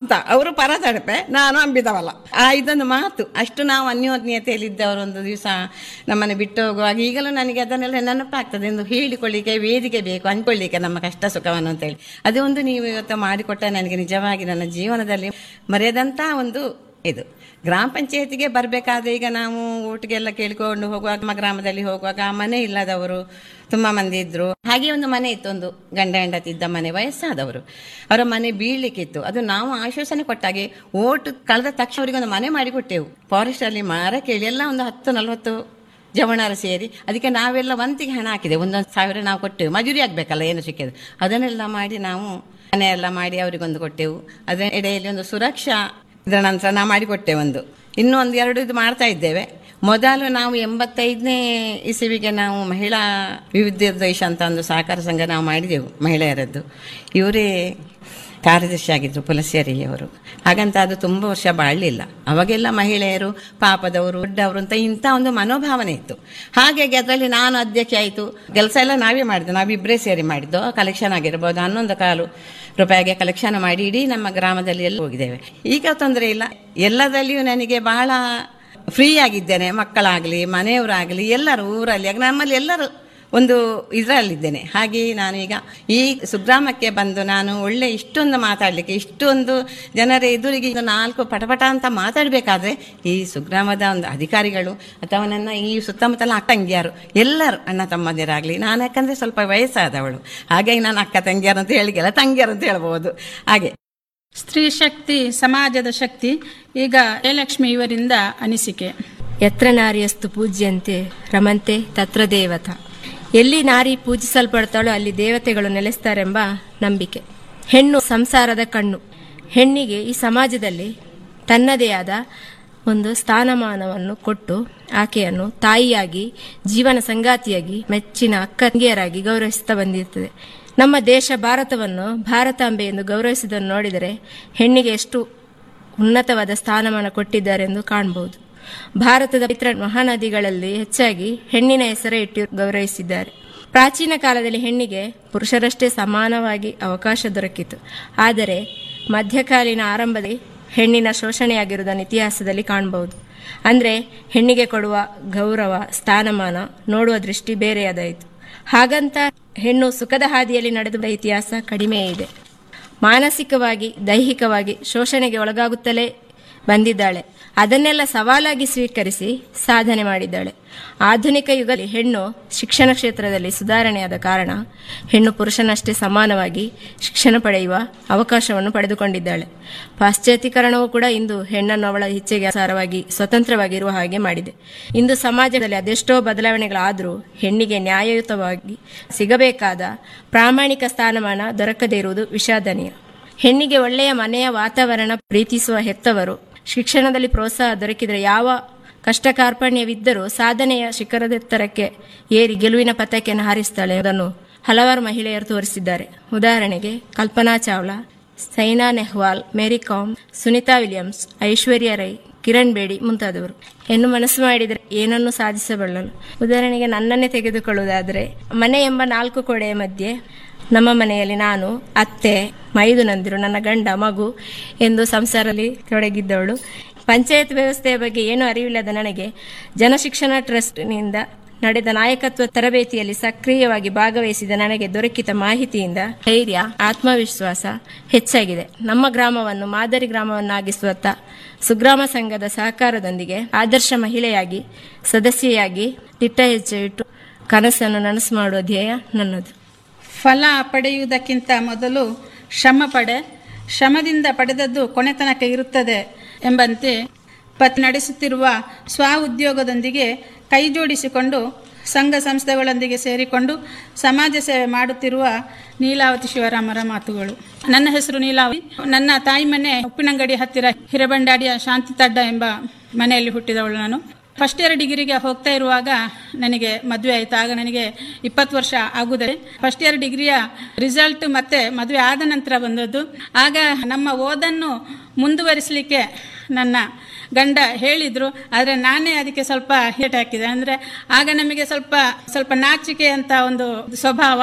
ಅಂತ ಅವರು ಪರತಡಪೆ ನಾನು ಅಂಬಿದವಲ್ಲ ಆ ಇದೊಂದು ಮಾತು ಅಷ್ಟು ನಾವು ಅನ್ಯೋನ್ಯತೆಯಲ್ಲಿದ್ದವರು ಒಂದು ದಿವಸ ನಮ್ಮನ್ನು ಬಿಟ್ಟು ಹೋಗುವಾಗ ಈಗಲೂ ನನಗೆ ಅದನ್ನೆಲ್ಲ ನೆನಪಾಗ್ತದೆ ಎಂದು ಹೇಳಿಕೊಳ್ಳಿಕ್ಕೆ ವೇದಿಕೆ ಬೇಕು ಅಂದ್ಕೊಳ್ಳಿಕ್ಕೆ ನಮ್ಮ ಕಷ್ಟ ಸುಖವನ್ನು ಅಂತೇಳಿ ಅದೇ ಒಂದು ನೀವು ಇವತ್ತು ಮಾಡಿಕೊಟ್ಟ ನನಗೆ ನಿಜವಾಗಿ ನನ್ನ ಜೀವನದಲ್ಲಿ ಮರೆಯದಂಥ ಒಂದು ಇದು ಗ್ರಾಮ ಪಂಚಾಯತಿಗೆ ಬರಬೇಕಾದ್ರೆ ಈಗ ನಾವು ಊಟಿಗೆಲ್ಲ ಕೇಳಿಕೊಂಡು ಹೋಗುವಾಗ ನಮ್ಮ ಗ್ರಾಮದಲ್ಲಿ ಹೋಗುವಾಗ ಆ ಮನೆ ಇಲ್ಲದವರು ತುಂಬಾ ಮಂದಿ ಇದ್ರು ಹಾಗೆ ಒಂದು ಮನೆ ಇತ್ತು ಒಂದು ಗಂಡ ಹೆಂಡತಿ ಇದ್ದ ಮನೆ ವಯಸ್ಸಾದವರು ಅವರ ಮನೆ ಬೀಳ್ಲಿಕ್ಕಿತ್ತು ಅದು ನಾವು ಆಶ್ವಾಸನೆ ಕೊಟ್ಟಾಗೆ ಓಟು ಕಳೆದ ತಕ್ಷಣ ಅವರಿಗೆ ಒಂದು ಮನೆ ಮಾಡಿಕೊಟ್ಟೆವು ಫಾರೆಸ್ಟ್ ಅಲ್ಲಿ ಮರ ಕೇಳಿ ಎಲ್ಲ ಒಂದು ಹತ್ತು ನಲವತ್ತು ಜವಣರು ಸೇರಿ ಅದಕ್ಕೆ ನಾವೆಲ್ಲ ವಂತಿಗೆ ಹಣ ಹಾಕಿದೆ ಒಂದೊಂದು ಸಾವಿರ ನಾವು ಕೊಟ್ಟೆವು ಮಜೂರಿ ಆಗ್ಬೇಕಲ್ಲ ಏನು ಸಿಕ್ಕಿದೆ ಅದನ್ನೆಲ್ಲ ಮಾಡಿ ನಾವು ಮನೆ ಎಲ್ಲ ಮಾಡಿ ಅವರಿಗೊಂದು ಕೊಟ್ಟೆವು ಅದರ ಎಡೆಯಲ್ಲಿ ಒಂದು ಸುರಕ್ಷಾ ಇದರ ನಂತರ ನಾವು ಮಾಡಿಕೊಟ್ಟೆ ಒಂದು ಇನ್ನೂ ಒಂದು ಎರಡು ಇದು ಮಾಡ್ತಾ ಇದ್ದೇವೆ ಮೊದಲು ನಾವು ಎಂಬತ್ತೈದನೇ ಇಸವಿಗೆ ನಾವು ಮಹಿಳಾ ವಿವಿಧೋದ್ದೇಶ ಅಂತ ಒಂದು ಸಹಕಾರ ಸಂಘ ನಾವು ಮಾಡಿದೆವು ಮಹಿಳೆಯರದ್ದು ಇವರೇ ಕಾರ್ಯದರ್ಶಿ ಆಗಿದ್ರು ಪುಲಸ್ಯರಿಯವರು ಹಾಗಂತ ಅದು ತುಂಬ ವರ್ಷ ಬಾಳಲಿಲ್ಲ ಅವಾಗೆಲ್ಲ ಮಹಿಳೆಯರು ಪಾಪದವರು ದೊಡ್ಡವರು ಅಂತ ಇಂಥ ಒಂದು ಮನೋಭಾವನೆ ಇತ್ತು ಹಾಗಾಗಿ ಅದರಲ್ಲಿ ನಾನು ಅಧ್ಯಕ್ಷ ಆಯಿತು ಕೆಲಸ ಎಲ್ಲ ನಾವೇ ಮಾಡಿದ್ದು ನಾವಿಬ್ಬರೇ ಸೇರಿ ಮಾಡಿದ್ದು ಕಲೆಕ್ಷನ್ ಆಗಿರ್ಬೋದು ಹನ್ನೊಂದು ಕಾಲು ರೂಪಾಯಿಗೆ ಕಲೆಕ್ಷನ್ ಮಾಡಿ ಇಡೀ ನಮ್ಮ ಗ್ರಾಮದಲ್ಲಿ ಎಲ್ಲ ಹೋಗಿದ್ದೇವೆ ಈಗ ತೊಂದರೆ ಇಲ್ಲ ಎಲ್ಲದಲ್ಲಿಯೂ ನನಗೆ ಬಹಳ ಫ್ರೀ ಆಗಿದ್ದೇನೆ ಮಕ್ಕಳಾಗಲಿ ಮನೆಯವರಾಗಲಿ ಎಲ್ಲರೂ ಊರಲ್ಲಿ ಆಗ ನಮ್ಮಲ್ಲಿ ಎಲ್ಲರೂ ಒಂದು ಇದರಲ್ಲಿದ್ದೇನೆ ಹಾಗೆ ನಾನು ಈಗ ಈ ಸುಗ್ರಾಮಕ್ಕೆ ಬಂದು ನಾನು ಒಳ್ಳೆ ಇಷ್ಟೊಂದು ಮಾತಾಡಲಿಕ್ಕೆ ಇಷ್ಟೊಂದು ಜನರ ಎದುರಿಗೆ ಇದು ನಾಲ್ಕು ಪಟಪಟ ಅಂತ ಮಾತಾಡಬೇಕಾದ್ರೆ ಈ ಸುಗ್ರಾಮದ ಒಂದು ಅಧಿಕಾರಿಗಳು ಅಥವಾ ನನ್ನ ಈ ಸುತ್ತಮುತ್ತಲ ಅಕ್ಕ ತಂಗಿಯರು ಎಲ್ಲರೂ ಅಣ್ಣ ತಮ್ಮಂದಿರಾಗಲಿ ನಾನು ಯಾಕಂದರೆ ಸ್ವಲ್ಪ ವಯಸ್ಸಾದವಳು ಹಾಗಾಗಿ ನಾನು ಅಕ್ಕ ತಂಗಿಯರು ಅಂತ ಹೇಳಿಗೆಲ್ಲ ತಂಗಿಯರು ಅಂತ ಹೇಳ್ಬೋದು ಹಾಗೆ ಸ್ತ್ರೀ ಶಕ್ತಿ ಸಮಾಜದ ಶಕ್ತಿ ಈಗ ಜಯಲಕ್ಷ್ಮಿ ಇವರಿಂದ ಅನಿಸಿಕೆ ಯತ್ರ ನಾರಿಯಸ್ತು ಪೂಜ್ಯಂತೆ ರಮಂತೆ ತತ್ರ ದೇವತ ಎಲ್ಲಿ ನಾರಿ ಪೂಜಿಸಲ್ಪಡ್ತಾಳೋ ಅಲ್ಲಿ ದೇವತೆಗಳು ನೆಲೆಸ್ತಾರೆಂಬ ನಂಬಿಕೆ ಹೆಣ್ಣು ಸಂಸಾರದ ಕಣ್ಣು ಹೆಣ್ಣಿಗೆ ಈ ಸಮಾಜದಲ್ಲಿ ತನ್ನದೇ ಆದ ಒಂದು ಸ್ಥಾನಮಾನವನ್ನು ಕೊಟ್ಟು ಆಕೆಯನ್ನು ತಾಯಿಯಾಗಿ ಜೀವನ ಸಂಗಾತಿಯಾಗಿ ಮೆಚ್ಚಿನ ಅಕ್ಕಂಗಿಯರಾಗಿ ಗೌರವಿಸುತ್ತಾ ಬಂದಿರುತ್ತದೆ ನಮ್ಮ ದೇಶ ಭಾರತವನ್ನು ಭಾರತಾಂಬೆ ಎಂದು ಗೌರವಿಸುವುದನ್ನು ನೋಡಿದರೆ ಹೆಣ್ಣಿಗೆ ಎಷ್ಟು ಉನ್ನತವಾದ ಸ್ಥಾನಮಾನ ಕೊಟ್ಟಿದ್ದಾರೆ ಎಂದು ಕಾಣಬಹುದು ಭಾರತದ ಪವಿತ್ರ ಮಹಾನದಿಗಳಲ್ಲಿ ಹೆಚ್ಚಾಗಿ ಹೆಣ್ಣಿನ ಹೆಸರೇ ಇಟ್ಟು ಗೌರವಿಸಿದ್ದಾರೆ ಪ್ರಾಚೀನ ಕಾಲದಲ್ಲಿ ಹೆಣ್ಣಿಗೆ ಪುರುಷರಷ್ಟೇ ಸಮಾನವಾಗಿ ಅವಕಾಶ ದೊರಕಿತು ಆದರೆ ಮಧ್ಯಕಾಲೀನ ಆರಂಭದಲ್ಲಿ ಹೆಣ್ಣಿನ ಶೋಷಣೆಯಾಗಿರುವುದನ್ನು ಇತಿಹಾಸದಲ್ಲಿ ಕಾಣಬಹುದು ಅಂದರೆ ಹೆಣ್ಣಿಗೆ ಕೊಡುವ ಗೌರವ ಸ್ಥಾನಮಾನ ನೋಡುವ ದೃಷ್ಟಿ ಬೇರೆಯಾದಾಯಿತು ಹಾಗಂತ ಹೆಣ್ಣು ಸುಖದ ಹಾದಿಯಲ್ಲಿ ನಡೆದ ಇತಿಹಾಸ ಕಡಿಮೆ ಇದೆ ಮಾನಸಿಕವಾಗಿ ದೈಹಿಕವಾಗಿ ಶೋಷಣೆಗೆ ಒಳಗಾಗುತ್ತಲೇ ಬಂದಿದ್ದಾಳೆ ಅದನ್ನೆಲ್ಲ ಸವಾಲಾಗಿ ಸ್ವೀಕರಿಸಿ ಸಾಧನೆ ಮಾಡಿದ್ದಾಳೆ ಆಧುನಿಕ ಯುಗದಲ್ಲಿ ಹೆಣ್ಣು ಶಿಕ್ಷಣ ಕ್ಷೇತ್ರದಲ್ಲಿ ಸುಧಾರಣೆಯಾದ ಕಾರಣ ಹೆಣ್ಣು ಪುರುಷನಷ್ಟೇ ಸಮಾನವಾಗಿ ಶಿಕ್ಷಣ ಪಡೆಯುವ ಅವಕಾಶವನ್ನು ಪಡೆದುಕೊಂಡಿದ್ದಾಳೆ ಪಾಶ್ಚಾತ್ಯೀಕರಣವು ಕೂಡ ಇಂದು ಹೆಣ್ಣನ್ನು ಅವಳ ಇಚ್ಛೆಗೆ ಅಸಾರವಾಗಿ ಸ್ವತಂತ್ರವಾಗಿರುವ ಹಾಗೆ ಮಾಡಿದೆ ಇಂದು ಸಮಾಜದಲ್ಲಿ ಅದೆಷ್ಟೋ ಬದಲಾವಣೆಗಳಾದರೂ ಹೆಣ್ಣಿಗೆ ನ್ಯಾಯಯುತವಾಗಿ ಸಿಗಬೇಕಾದ ಪ್ರಾಮಾಣಿಕ ಸ್ಥಾನಮಾನ ದೊರಕದೇ ಇರುವುದು ವಿಷಾದನೀಯ ಹೆಣ್ಣಿಗೆ ಒಳ್ಳೆಯ ಮನೆಯ ವಾತಾವರಣ ಪ್ರೀತಿಸುವ ಹೆತ್ತವರು ಶಿಕ್ಷಣದಲ್ಲಿ ಪ್ರೋತ್ಸಾಹ ದೊರಕಿದರೆ ಯಾವ ಕಷ್ಟ ಕಾರ್ಪಣ್ಯವಿದ್ದರೂ ಸಾಧನೆಯ ಶಿಖರದೆತ್ತರಕ್ಕೆ ಏರಿ ಗೆಲುವಿನ ಪತಾಕೆಯನ್ನು ಹಾರಿಸ್ತಾಳೆ ಅದನ್ನು ಹಲವಾರು ಮಹಿಳೆಯರು ತೋರಿಸಿದ್ದಾರೆ ಉದಾಹರಣೆಗೆ ಕಲ್ಪನಾ ಚಾವ್ಲಾ ಸೈನಾ ನೆಹ್ವಾಲ್ ಮೇರಿ ಕಾಮ್ ಸುನಿತಾ ವಿಲಿಯಮ್ಸ್ ಐಶ್ವರ್ಯ ರೈ ಕಿರಣ್ ಬೇಡಿ ಮುಂತಾದವರು ಹೆಣ್ಣು ಮನಸ್ಸು ಮಾಡಿದರೆ ಏನನ್ನು ಸಾಧಿಸಬಲ್ಲಳು ಉದಾಹರಣೆಗೆ ನನ್ನನ್ನೇ ತೆಗೆದುಕೊಳ್ಳುವುದಾದರೆ ಮನೆ ಎಂಬ ನಾಲ್ಕು ಕೋಡೆಯ ಮಧ್ಯೆ ನಮ್ಮ ಮನೆಯಲ್ಲಿ ನಾನು ಅತ್ತೆ ಮೈದುನಂದಿರು ನನ್ನ ಗಂಡ ಮಗು ಎಂದು ಸಂಸಾರದಲ್ಲಿ ತೊಡಗಿದ್ದವಳು ಪಂಚಾಯತ್ ವ್ಯವಸ್ಥೆಯ ಬಗ್ಗೆ ಏನೂ ಅರಿವಿಲ್ಲದ ನನಗೆ ಜನಶಿಕ್ಷಣ ಟ್ರಸ್ಟ್ನಿಂದ ನಡೆದ ನಾಯಕತ್ವ ತರಬೇತಿಯಲ್ಲಿ ಸಕ್ರಿಯವಾಗಿ ಭಾಗವಹಿಸಿದ ನನಗೆ ದೊರಕಿದ ಮಾಹಿತಿಯಿಂದ ಧೈರ್ಯ ಆತ್ಮವಿಶ್ವಾಸ ಹೆಚ್ಚಾಗಿದೆ ನಮ್ಮ ಗ್ರಾಮವನ್ನು ಮಾದರಿ ಗ್ರಾಮವನ್ನಾಗಿಸುವತ್ತ ಸುಗ್ರಾಮ ಸಂಘದ ಸಹಕಾರದೊಂದಿಗೆ ಆದರ್ಶ ಮಹಿಳೆಯಾಗಿ ಸದಸ್ಯೆಯಾಗಿ ದಿಟ್ಟ ಹೆಜ್ಜೆ ಇಟ್ಟು ಕನಸನ್ನು ನನಸು ಮಾಡುವ ಧ್ಯೇಯ ನನ್ನದು ಫಲ ಪಡೆಯುವುದಕ್ಕಿಂತ ಮೊದಲು ಶ್ರಮ ಪಡೆ ಶ್ರಮದಿಂದ ಪಡೆದದ್ದು ಕೊನೆತನಕ ಇರುತ್ತದೆ ಎಂಬಂತೆ ಪತಿ ನಡೆಸುತ್ತಿರುವ ಸ್ವ ಉದ್ಯೋಗದೊಂದಿಗೆ ಕೈ ಜೋಡಿಸಿಕೊಂಡು ಸಂಘ ಸಂಸ್ಥೆಗಳೊಂದಿಗೆ ಸೇರಿಕೊಂಡು ಸಮಾಜ ಸೇವೆ ಮಾಡುತ್ತಿರುವ ನೀಲಾವತಿ ಶಿವರಾಮರ ಮಾತುಗಳು ನನ್ನ ಹೆಸರು ನೀಲಾವತಿ ನನ್ನ ತಾಯಿ ಮನೆ ಉಪ್ಪಿನಂಗಡಿ ಹತ್ತಿರ ಹಿರಬಂಡಾಡಿಯ ಶಾಂತಿ ತಡ್ಡ ಎಂಬ ಮನೆಯಲ್ಲಿ ಹುಟ್ಟಿದವಳು ನಾನು ಫಸ್ಟ್ ಇಯರ್ ಡಿಗ್ರಿಗೆ ಹೋಗ್ತಾ ಇರುವಾಗ ನನಗೆ ಮದುವೆ ಆಯಿತು ಆಗ ನನಗೆ ಇಪ್ಪತ್ತು ವರ್ಷ ಆಗುತ್ತದೆ ಫಸ್ಟ್ ಇಯರ್ ಡಿಗ್ರಿಯ ರಿಸಲ್ಟ್ ಮತ್ತೆ ಮದುವೆ ಆದ ನಂತರ ಬಂದದ್ದು ಆಗ ನಮ್ಮ ಓದನ್ನು ಮುಂದುವರಿಸಲಿಕ್ಕೆ ನನ್ನ ಗಂಡ ಹೇಳಿದ್ರು ಆದರೆ ನಾನೇ ಅದಕ್ಕೆ ಸ್ವಲ್ಪ ಹೇಟ್ ಹಾಕಿದೆ ಅಂದರೆ ಆಗ ನಮಗೆ ಸ್ವಲ್ಪ ಸ್ವಲ್ಪ ನಾಚಿಕೆ ಅಂತ ಒಂದು ಸ್ವಭಾವ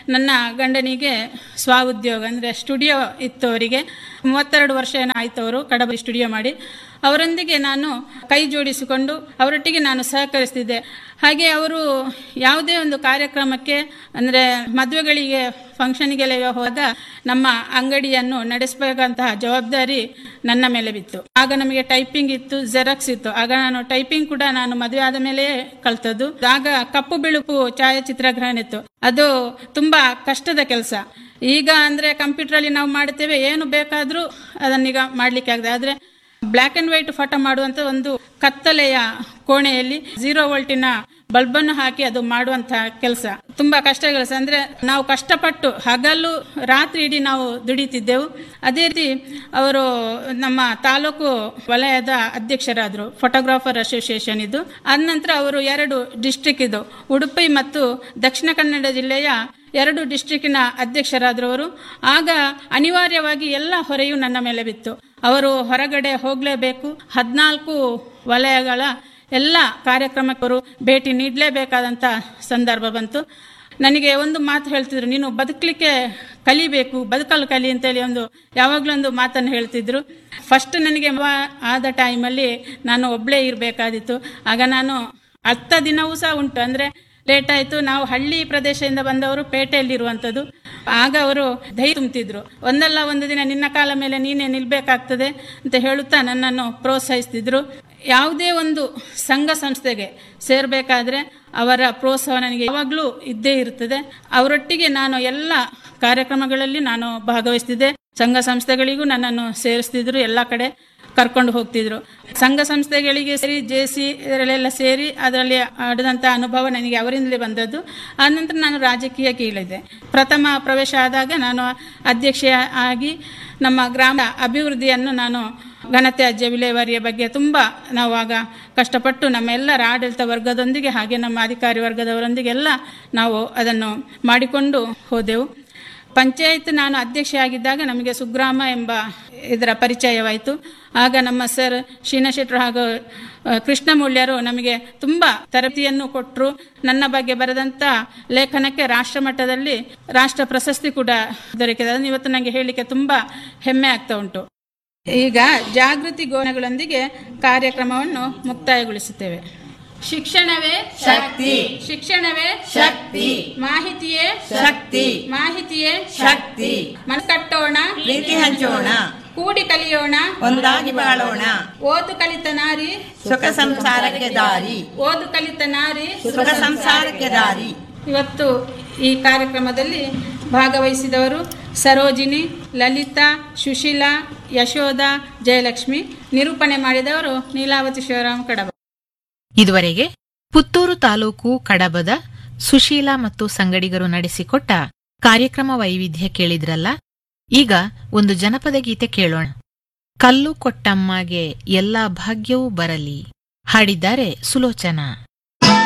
ನನ್ನ ಗಂಡನಿಗೆ ಸ್ವ ಉದ್ಯೋಗ ಅಂದರೆ ಸ್ಟುಡಿಯೋ ಇತ್ತು ಅವರಿಗೆ ಮೂವತ್ತೆರಡು ವರ್ಷ ಏನೋ ಆಯ್ತು ಅವರು ಕಡಬ ಸ್ಟುಡಿಯೋ ಮಾಡಿ ಅವರೊಂದಿಗೆ ನಾನು ಕೈ ಜೋಡಿಸಿಕೊಂಡು ಅವರೊಟ್ಟಿಗೆ ನಾನು ಸಹಕರಿಸ್ತಿದ್ದೆ ಹಾಗೆ ಅವರು ಯಾವುದೇ ಒಂದು ಕಾರ್ಯಕ್ರಮಕ್ಕೆ ಅಂದರೆ ಮದುವೆಗಳಿಗೆ ಫಂಕ್ಷನ್ಗೆಲ್ಲ ಹೋದ ನಮ್ಮ ಅಂಗಡಿಯನ್ನು ನಡೆಸಬೇಕಂತಹ ಜವಾಬ್ದಾರಿ ನನ್ನ ಮೇಲೆ ಬಿತ್ತು ಆಗ ನಮಗೆ ಟೈಪಿಂಗ್ ಇತ್ತು ಜೆರಾಕ್ಸ್ ಇತ್ತು ಆಗ ನಾನು ಟೈಪಿಂಗ್ ಕೂಡ ನಾನು ಮದುವೆ ಆದ ಮೇಲೆ ಕಲ್ತದ್ದು ಆಗ ಕಪ್ಪು ಬಿಳುಪು ಛಾಯಾಚಿತ್ರಗ್ರಹಣ ಇತ್ತು ಅದು ತುಂಬಾ ಕಷ್ಟದ ಕೆಲಸ ಈಗ ಅಂದ್ರೆ ಕಂಪ್ಯೂಟರ್ ಅಲ್ಲಿ ನಾವು ಮಾಡ್ತೇವೆ ಏನು ಬೇಕಾದ್ರೂ ಅದನ್ನೀಗ ಮಾಡ್ಲಿಕ್ಕೆ ಆಗಿದೆ ಆದ್ರೆ ಬ್ಲ್ಯಾಕ್ ಅಂಡ್ ವೈಟ್ ಫೋಟೋ ಮಾಡುವಂತ ಒಂದು ಕತ್ತಲೆಯ ಕೋಣೆಯಲ್ಲಿ ಝೀರೋ ವೋಲ್ಟಿನ ಬಲ್ಬನ್ನು ಹಾಕಿ ಅದು ಮಾಡುವಂತಹ ಕೆಲಸ ತುಂಬಾ ಕಷ್ಟ ಕೆಲಸ ಅಂದ್ರೆ ನಾವು ಕಷ್ಟಪಟ್ಟು ಹಗಲು ರಾತ್ರಿ ಇಡೀ ನಾವು ದುಡಿತಿದ್ದೆವು ಅದೇ ರೀತಿ ಅವರು ನಮ್ಮ ತಾಲೂಕು ವಲಯದ ಅಧ್ಯಕ್ಷರಾದರು ಫೋಟೋಗ್ರಾಫರ್ ಅಸೋಸಿಯೇಷನ್ ಇದು ಅದ ನಂತರ ಅವರು ಎರಡು ಡಿಸ್ಟ್ರಿಕ್ಟ್ ಇದು ಉಡುಪಿ ಮತ್ತು ದಕ್ಷಿಣ ಕನ್ನಡ ಜಿಲ್ಲೆಯ ಎರಡು ಡಿಸ್ಟ್ರಿಕ್ಟಿನ ಅಧ್ಯಕ್ಷರಾದರು ಅವರು ಆಗ ಅನಿವಾರ್ಯವಾಗಿ ಎಲ್ಲ ಹೊರೆಯೂ ನನ್ನ ಮೇಲೆ ಬಿತ್ತು ಅವರು ಹೊರಗಡೆ ಹೋಗಲೇಬೇಕು ಹದಿನಾಲ್ಕು ವಲಯಗಳ ಎಲ್ಲ ಕಾರ್ಯಕ್ರಮಕ್ಕೆ ಅವರು ಭೇಟಿ ನೀಡಲೇಬೇಕಾದಂಥ ಸಂದರ್ಭ ಬಂತು ನನಗೆ ಒಂದು ಮಾತು ಹೇಳ್ತಿದ್ರು ನೀನು ಬದುಕಲಿಕ್ಕೆ ಕಲಿಬೇಕು ಬದುಕಲು ಕಲಿ ಅಂತೇಳಿ ಒಂದು ಯಾವಾಗಲೂ ಒಂದು ಮಾತನ್ನು ಹೇಳ್ತಿದ್ರು ಫಸ್ಟ್ ನನಗೆ ಮ- ಆದ ಟೈಮಲ್ಲಿ ನಾನು ಒಬ್ಬಳೇ ಇರಬೇಕಾದಿತ್ತು ಆಗ ನಾನು ಹತ್ತ ದಿನವೂ ಸಹ ಉಂಟು ಅಂದರೆ ಲೇಟ್ ಆಯಿತು ನಾವು ಹಳ್ಳಿ ಪ್ರದೇಶದಿಂದ ಬಂದವರು ಪೇಟೆಯಲ್ಲಿರುವಂಥದ್ದು ಆಗ ಅವರು ಧೈರ್ಯ ತುಂಬ್ತಿದ್ರು ಒಂದಲ್ಲ ಒಂದು ದಿನ ನಿನ್ನ ಕಾಲ ಮೇಲೆ ನೀನೇ ನಿಲ್ಬೇಕಾಗ್ತದೆ ಅಂತ ಹೇಳುತ್ತಾ ನನ್ನನ್ನು ಪ್ರೋತ್ಸಾಹಿಸ್ತಿದ್ರು ಯಾವುದೇ ಒಂದು ಸಂಘ ಸಂಸ್ಥೆಗೆ ಸೇರಬೇಕಾದ್ರೆ ಅವರ ಪ್ರೋತ್ಸಾಹ ನನಗೆ ಯಾವಾಗಲೂ ಇದ್ದೇ ಇರ್ತದೆ ಅವರೊಟ್ಟಿಗೆ ನಾನು ಎಲ್ಲ ಕಾರ್ಯಕ್ರಮಗಳಲ್ಲಿ ನಾನು ಭಾಗವಹಿಸ್ತಿದ್ದೆ ಸಂಘ ಸಂಸ್ಥೆಗಳಿಗೂ ನನ್ನನ್ನು ಸೇರಿಸ್ತಿದ್ರು ಎಲ್ಲ ಕಡೆ ಕರ್ಕೊಂಡು ಹೋಗ್ತಿದ್ರು ಸಂಘ ಸಂಸ್ಥೆಗಳಿಗೆ ಸೇರಿ ಜೆ ಸಿ ಇದರಲ್ಲೆಲ್ಲ ಸೇರಿ ಅದರಲ್ಲಿ ಆಡಿದಂಥ ಅನುಭವ ನನಗೆ ಅವರಿಂದಲೇ ಬಂದದ್ದು ಆನಂತರ ನಾನು ರಾಜಕೀಯಕ್ಕೆ ಇಳಿದೆ ಪ್ರಥಮ ಪ್ರವೇಶ ಆದಾಗ ನಾನು ಅಧ್ಯಕ್ಷೆ ಆಗಿ ನಮ್ಮ ಗ್ರಾಮ ಅಭಿವೃದ್ಧಿಯನ್ನು ನಾನು ಘನತ್ಯಾಜ್ಯ ವಿಲೇವಾರಿಯ ಬಗ್ಗೆ ತುಂಬ ನಾವು ಆಗ ಕಷ್ಟಪಟ್ಟು ನಮ್ಮ ಎಲ್ಲರ ಆಡಳಿತ ವರ್ಗದೊಂದಿಗೆ ಹಾಗೆ ನಮ್ಮ ಅಧಿಕಾರಿ ವರ್ಗದವರೊಂದಿಗೆ ನಾವು ಅದನ್ನು ಮಾಡಿಕೊಂಡು ಹೋದೆವು ಪಂಚಾಯತ್ ನಾನು ಅಧ್ಯಕ್ಷೆಯಾಗಿದ್ದಾಗ ನಮಗೆ ಸುಗ್ರಾಮ ಎಂಬ ಇದರ ಪರಿಚಯವಾಯಿತು ಆಗ ನಮ್ಮ ಸರ್ ಶೀನಶೆಟ್ರು ಹಾಗೂ ಆ, ಕೃಷ್ಣಮೂಲ್ಯರು ನಮಗೆ ತುಂಬ ತರಬೇತಿಯನ್ನು ಕೊಟ್ಟರು ನನ್ನ ಬಗ್ಗೆ ಬರೆದಂಥ ಲೇಖನಕ್ಕೆ ರಾಷ್ಟ್ರ ಮಟ್ಟದಲ್ಲಿ ರಾಷ್ಟ್ರ ಪ್ರಶಸ್ತಿ ಕೂಡ ದೊರಕಿದೆ ಅದನ್ನು ಇವತ್ತು ನನಗೆ ಹೇಳಲಿಕ್ಕೆ ತುಂಬ ಹೆಮ್ಮೆ ಆಗ್ತಾ ಉಂಟು ಈಗ ಜಾಗೃತಿ ಗೋಣಗಳೊಂದಿಗೆ ಕಾರ್ಯಕ್ರಮವನ್ನು ಮುಕ್ತಾಯಗೊಳಿಸುತ್ತೇವೆ ಶಿಕ್ಷಣವೇ ಶಕ್ತಿ. ಶಿಕ್ಷಣವೇ ಶಕ್ತಿ. ಮಾಹಿತಿಯೇ ಶಕ್ತಿ ಮಾಹಿತಿಯೇ ಶಕ್ತಿ ಮನಕಟ್ಟೋಣ ಪ್ರೀತಿ ಹಂಚೋಣ ಕೂಡಿ ಕಲಿಯೋಣ ಒಂದಾಗಿ ಬಾಳೋಣ ಓದು ಕಲಿತ ನಾರಿ ಸುಖ ಸಂಸಾರಕ್ಕೆ ದಾರಿ ಓದು ಕಲಿತ ನಾರಿ ಸುಖ ಸಂಸಾರಕ್ಕೆ ದಾರಿ ಇವತ್ತು ಈ ಕಾರ್ಯಕ್ರಮದಲ್ಲಿ ಭಾಗವಹಿಸಿದವರು ಸರೋಜಿನಿ ಲಲಿತಾ ಸುಶೀಲಾ ಯಶೋಧ ಜಯಲಕ್ಷ್ಮಿ ನಿರೂಪಣೆ ಮಾಡಿದವರು ನೀಲಾವತಿ ಶಿವರಾಮ್ ಕಡಬ ಇದುವರೆಗೆ ಪುತ್ತೂರು ತಾಲೂಕು ಕಡಬದ ಸುಶೀಲಾ ಮತ್ತು ಸಂಗಡಿಗರು ನಡೆಸಿಕೊಟ್ಟ ಕಾರ್ಯಕ್ರಮ ವೈವಿಧ್ಯ ಕೇಳಿದ್ರಲ್ಲ ಈಗ ಒಂದು ಜನಪದ ಗೀತೆ ಕೇಳೋಣ ಕಲ್ಲು ಕೊಟ್ಟಮ್ಮಗೆ ಎಲ್ಲಾ ಭಾಗ್ಯವೂ ಬರಲಿ ಹಾಡಿದ್ದಾರೆ ಸುಲೋಚನಾ